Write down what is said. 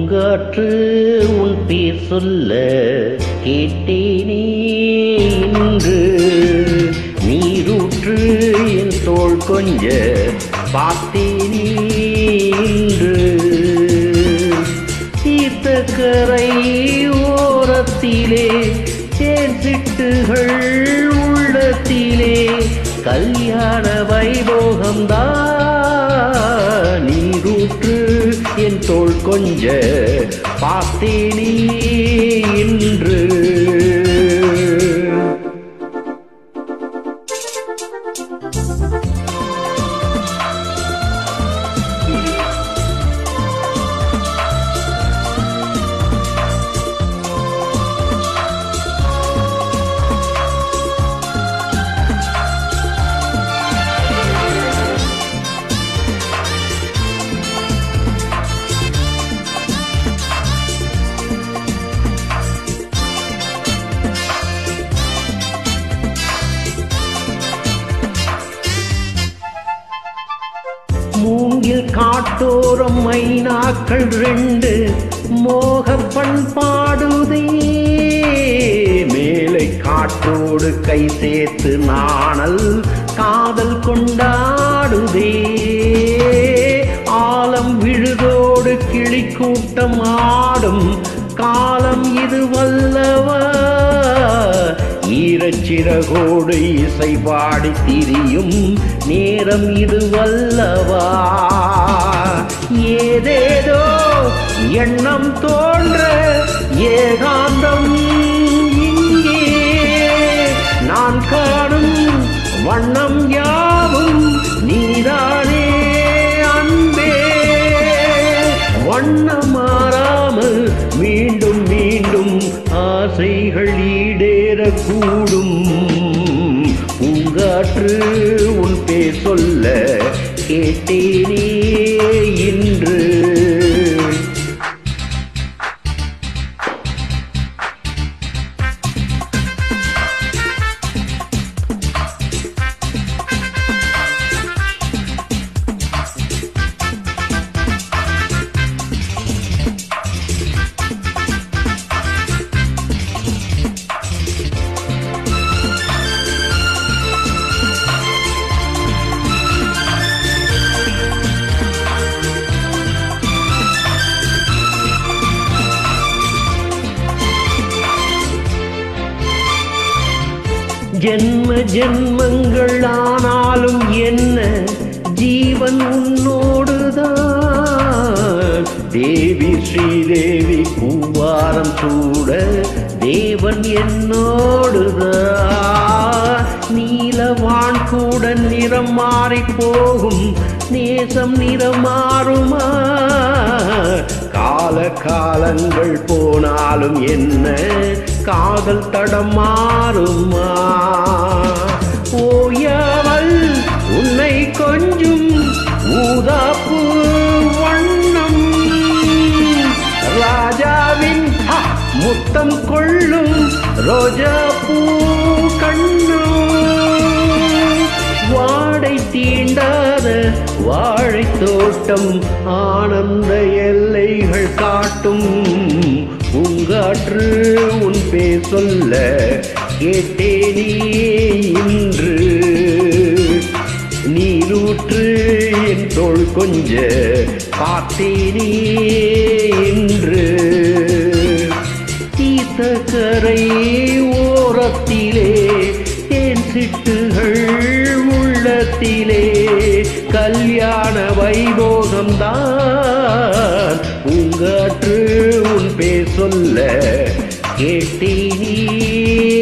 பூங்காற்று உன் பேர் சொல்ல கேட்டேனே இன்று நீரூற்று என் தோள் கொஞ்ச பார்த்தேனே இன்று தீர்த்தக்கரை ஓரத்திலே தேன் சிட்டுகள் உள்ளத்திலே கல்யாண வைபோகம்தான் நீரூற்று என் தோள் கொஞ்ச பார்த்தேனே இன்று மூங்கில் காட்டோரம் மைனாக்கள் ரெண்டு மோக பண்பாடுதே மேலை காற்றோடு கை சேர்த்து நாணல் காதல் கொண்டாடுதே ஆலம் விழுதோடு கிளி கூட்டம் ஆடும் காலம் இது வல்லவா ஈரச்சிறகோடு இசை பாடி திரியும் நேரம் இது வல்லவா ஏதேதோ எண்ணம் தோன்ற ஏகாந்தம் இங்கே நான் காணும் வண்ணம் யாவும் நீதானே அன்பே வண்ணம் மாறாமல் மீண்டும் மீண்டும் ஆசைகள் ஈடேறக்கூடும் பூங்காற்று உன் பேர் சொல்ல கேட்டேனே இன்று ஜென்ம ஜென்மங்கள் ஆனாலும் என்ன ஜீவன் உன்னோடுதான் தேவி ஸ்ரீதேவி பூவாரம் சூட தேவன் என்னோடுதான் நீலவான் கூட நிறம் மாறி போகும் நேசம் நிறம் மாறுமா கால காலங்கள் போனாலும் என்ன காதல் தடம் மாறுமா ஓயாமல் உன்னை கொஞ்சும் ஊதாப்பு வண்ணம் ராஜாவின் ஹ, முத்தம் கொள்ளும் ரோஜா பூ கண்ணும் வாடை தீண்டாத வாழை தோட்டம் ஆனந்த எல்லைகள் காட்டும் பூங்காற்று உன் பேர் சொல்ல கேட்டேனே இன்று நீரூற்று என் தோள் கொஞ்ச பார்த்தேனே இன்று தீர்த்தக்கரை ஓரத்திலே தேன் சிட்டுகள் உள்ளத்திலே கல்யாண வைபோகம்தான் பூங்காற்று உன் பேர் சொல்ல கேட்டேனே